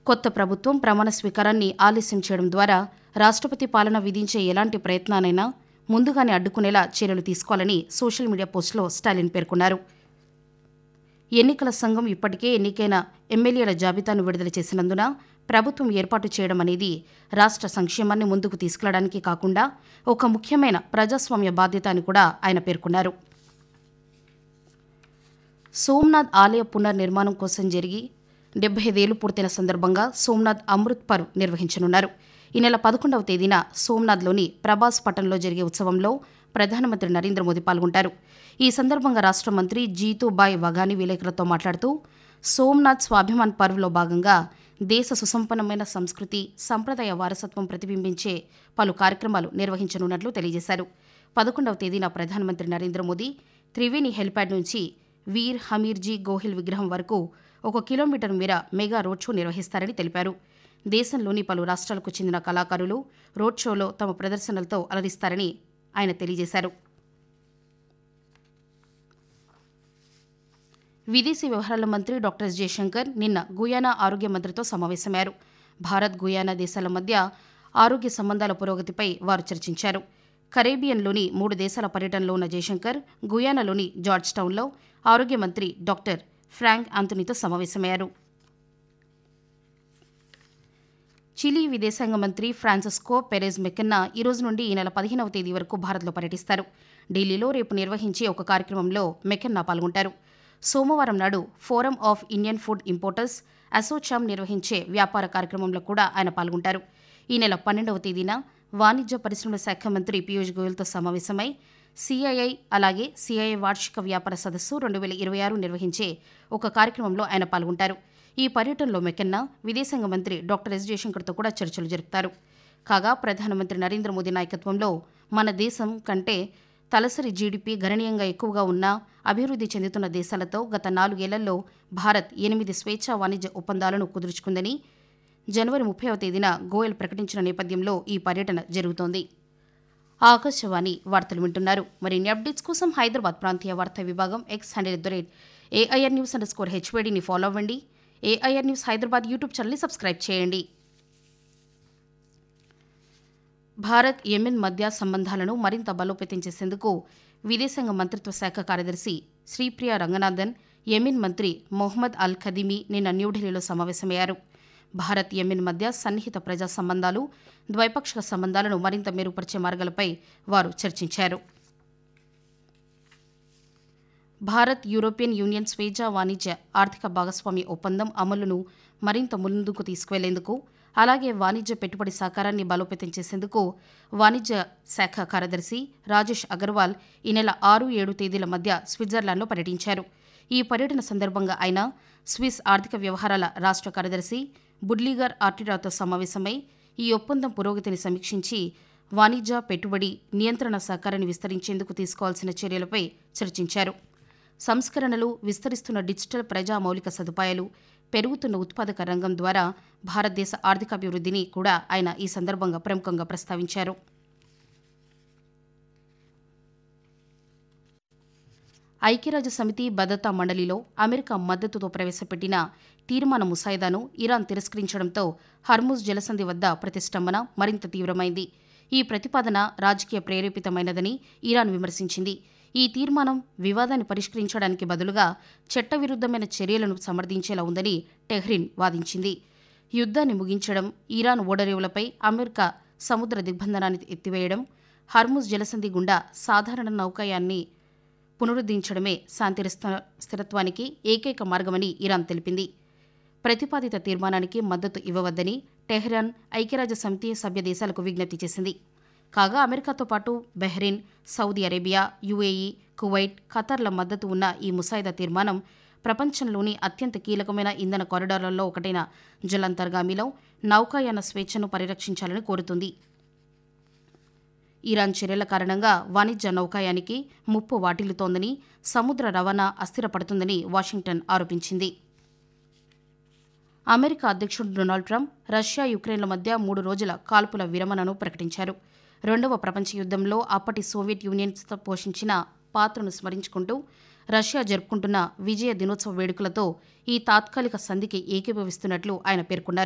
కొత్త ప్రభుత్వం ప్రమాణ స్వీకారాన్ని ఆలస్యం చేయడం ద్వారా రాష్ట్రపతి పాలన విధించే ఎలాంటి ప్రయత్నానైనా ముందుగానే అడ్డుకునేలా చర్యలు తీసుకోవాలని సోషల్ మీడియా పోస్టులో స్టాలిన్ పేర్కొన్నారు ఎన్నికల సంఘం ఇప్పటికే ఎన్నికైన ఎమ్మెల్యేల జాబితాను విడుదల చేసినందున ప్రభుత్వం ఏర్పాటు చేయడం అనేది రాష్ట్ర సంక్షేమాన్ని ముందుకు తీసుకెళ్లడానికి కాకుండా ఒక ముఖ్యమైన ప్రజాస్వామ్య బాధ్యత అని కూడా ఆయన పేర్కొన్నారు సోమ్నాథ్ ఆలయ పునర్నిర్మాణం కోసం జరిగి డెబ్బై ఐదేళ్లు పూర్తయిన సందర్భంగా సోమ్నాథ్ అమృత్ పర్వ్ నిర్వహించనున్నారు ఈ నెల పదకొండవ తేదీన సోమ్నాథ్లోని ప్రభాస్ పట్టణంలో జరిగే ఉత్సవంలో ప్రధానమంత్రి నరేంద్ర మోదీ పాల్గొంటారు ఈ సందర్భంగా రాష్ట్ర మంత్రి జీతుబాయ్ వగాని విలేకరులతో మాట్లాడుతూ సోమ్నాథ్ స్వాభిమాన్ పర్వ్లో భాగంగా దేశ సుసంపన్నమైన సంస్కృతి సంప్రదాయ వారసత్వం ప్రతిబింబించే పలు కార్యక్రమాలు నిర్వహించనున్నట్లు తెలియజేశారు పదకొండవ తేదీన ప్రధానమంత్రి నరేంద్ర మోదీ త్రివేణి హెలిప్యాడ్ నుంచి వీర్ హమీర్జీ గోహిల్ విగ్రహం వరకు ఒక కిలోమీటర్ మేర మెగా రోడ్ షో నిర్వహిస్తారని తెలిపారు దేశంలోని పలు రాష్ట్రాలకు చెందిన కళాకారులు రోడ్ షోలో తమ ప్రదర్శనలతో అలరిస్తారని ఆయన తెలియజేశారు విదేశీ వ్యవహారాల మంత్రి డాక్టర్ ఎస్ జయశంకర్ నిన్న గుయానా ఆరోగ్య మంత్రితో సమావేశమయ్యారు భారత్ గుయానా దేశాల మధ్య ఆరోగ్య సంబంధాల పురోగతిపై వారు చర్చించారు కరేబియన్లోని మూడు దేశాల పర్యటనలో ఉన్న జయశంకర్ గుయానాలోని జార్జ్ టౌన్లో ఆరోగ్య మంత్రి డాక్టర్ ఫ్రాంక్ ఆంథనీతో సమావేశమయ్యారు చిలీ విదేశాంగ మంత్రి ఫ్రాన్సిస్కో పెరెజ్ మెకెన్నా ఈ రోజు నుండి ఈ నెల పదిహేనవ తేదీ వరకు భారత్లో పర్యటిస్తారు ఢిల్లీలో రేపు నిర్వహించే ఒక కార్యక్రమంలో మెకెన్నా పాల్గొంటారు సోమవారం నాడు Forum of Indian Food Importers ASSOCHAM నిర్వహించే వ్యాపార కార్యక్రమంలో కూడా ఆయన పాల్గొంటారు ఈ నెల పన్నెండవ తేదీన వాణిజ్య పరిశ్రమల శాఖ మంత్రి పీయూష్ గోయల్తో సమావేశమై సిఐఐ అలాగే సిఐఐ వార్షిక వ్యాపార సదస్సు రెండు వేల ఇరవై ఆరు నిర్వహించే ఒక కార్యక్రమంలో ఆయన పాల్గొంటారు ఈ పర్యటనలో మెకెన్నా విదేశాంగ మంత్రి డాక్టర్ ఎస్ జయశంకర్తో కూడా చర్చలు జరుపుతారు కాగా ప్రధానమంత్రి నరేంద్ర మోదీ నాయకత్వంలో మన దేశం కంటే తలసరి జీడిపి గణనీయంగా ఎక్కువగా ఉన్న అభివృద్ధి చెందుతున్న దేశాలతో గత నాలుగేళ్లలో భారత్ ఎనిమిది స్వేచ్ఛా వాణిజ్య ఒప్పందాలను కుదుర్చుకుందని జనవరి ముప్పైవ తేదీన గోయల్ ప్రకటించిన నేపథ్యంలో ఈ పర్యటన జరుగుతోంది ఆకాశవాణి వార్తలు వింటున్నారు మరిన్ని అప్డేట్స్ కోసం హైదరాబాద్ ప్రాంతీయ వార్తా విభాగం X handle at the rate AIR news underscore స్కోర్ హెచ్వేడిని ఫాలో అవ్వండి ఏఐఆర్ న్యూస్ హైదరాబాద్ యూట్యూబ్ ఛానల్ని సబ్స్క్రైబ్ చేయండి భారత్ యెమెన్ మధ్య సంబంధాలను మరింత బలోపేతం చేసేందుకు విదేశాంగ మంత్రిత్వ శాఖ కార్యదర్శి శ్రీప్రియ రంగనాథన్ యెమెన్ మంత్రి మొహమ్మద్ అల్ ఖదీమీ నిన్న న్యూఢిల్లీలో సమావేశమయ్యారు భారత్ యెమెన్ మధ్య సన్నిహిత ప్రజా సంబంధాలు ద్వైపాక్షిక సంబంధాలను మరింత మెరుగుపరిచే మార్గాలపై వారు చర్చించారు భారత్ యూరోపియన్ యూనియన్ స్వేచ్ఛ వాణిజ్య ఆర్థిక భాగస్వామ్య ఒప్పందం అమలును మరింత ముందుకు తీసుకువెళ్లేందుకు అలాగే వాణిజ్య పెట్టుబడి సహకారాన్ని బలోపేతం చేసేందుకు వాణిజ్య శాఖ కార్యదర్శి రాజేష్ అగర్వాల్ ఈ నెల ఆరు ఏడు తేదీల మధ్య స్విట్జర్లాండ్లో పర్యటించారు ఈ పర్యటన సందర్భంగా ఆయన స్విస్ ఆర్థిక వ్యవహారాల రాష్ట్ర కార్యదర్శి బుడ్లీగర్ ఆర్టిరాతో సమావేశమై ఈ ఒప్పందం పురోగతిని సమీక్షించి వాణిజ్య పెట్టుబడి నియంత్రణ సహకారాన్ని విస్తరించేందుకు తీసుకోవాల్సిన చర్యలపై చర్చించారు సంస్కరణలు విస్తరిస్తున్న డిజిటల్ ప్రజా మౌలిక సదుపాయాలు పెరుగుతున్న ఉత్పాదక రంగం ద్వారా భారతదేశ ఆర్థికాభివృద్ధిని కూడా ఆయన ఈ సందర్భంగా ప్రముఖంగా ప్రస్తావించారు ఐక్యరాజ్య సమితి భద్రతా మండలిలో అమెరికా మద్దతుతో ప్రవేశపెట్టిన తీర్మాన ముసాయిదాను ఇరాన్ తిరస్కరించడంతో హర్ముజ్ జలసంధి వద్ద ప్రతిష్టంభన మరింత తీవ్రమైంది ఈ ప్రతిపాదన రాజకీయ ప్రేరేపితమైనదని ఇరాన్ విమర్శించింది ఈ తీర్మానం వివాదాన్ని పరిష్కరించడానికి బదులుగా చట్టవిరుద్ధమైన చర్యలను సమర్థించేలా ఉందని టెహ్రిన్ వాదించింది యుద్ధాన్ని ముగించడం ఇరాన్ ఓడరేవులపై అమెరికా సముద్ర దిగ్బంధనాన్ని ఎత్తివేయడం హర్ముజ్ జలసంధి గుండా సాధారణ నౌకాయాన్ని పునరుద్ధరించడమే శాంతి స్థ- స్థిరత్వానికి ఏకైక మార్గమని ఇరాన్ తెలిపింది ప్రతిపాదిత తీర్మానానికి మద్దతు ఇవ్వవద్దని టెహ్రాన్ ఐక్యరాజ్య సమితి సభ్య దేశాలకు విజ్ఞప్తి చేసింది కాగా అమెరికాతో పాటు Bahrain Saudi Arabia UAE Kuwait ఖతార్ల మద్దతు ఉన్న ఈ ముసాయిదా తీర్మానం ప్రపంచంలోని అత్యంత కీలకమైన ఇంధన కారిడార్లలో ఒకటైన జలంతర్గామిలో నౌకాయాన స్వేచ్ఛను పరిరక్షించాలని కోరుతుంది ఇరాన్ చర్యల కారణంగా వాణిజ్య నౌకాయానికి ముప్పు వాటిల్లుతోందని సముద్ర రవాణా అస్థిరపడుతుందని వాషింగ్టన్ ఆరోపించింది అమెరికా అధ్యక్షుడు డొనాల్డ్ ట్రంప్ రష్యా యుక్రెయిన్ల మధ్య మూడు రోజుల కాల్పుల విరమణను ప్రకటించారు రెండవ ప్రపంచ యుద్ధంలో అప్పటి సోవియట్ యూనియన్ పోషించిన పాత్రను స్మరించుకుంటూ రష్యా జరుపుకుంటున్న విజయ దినోత్సవ వేడుకలతో ఈ తాత్కాలిక సంధికి ఏకీభవిస్తున్నట్లు ఆయన పేర్కొన్నారు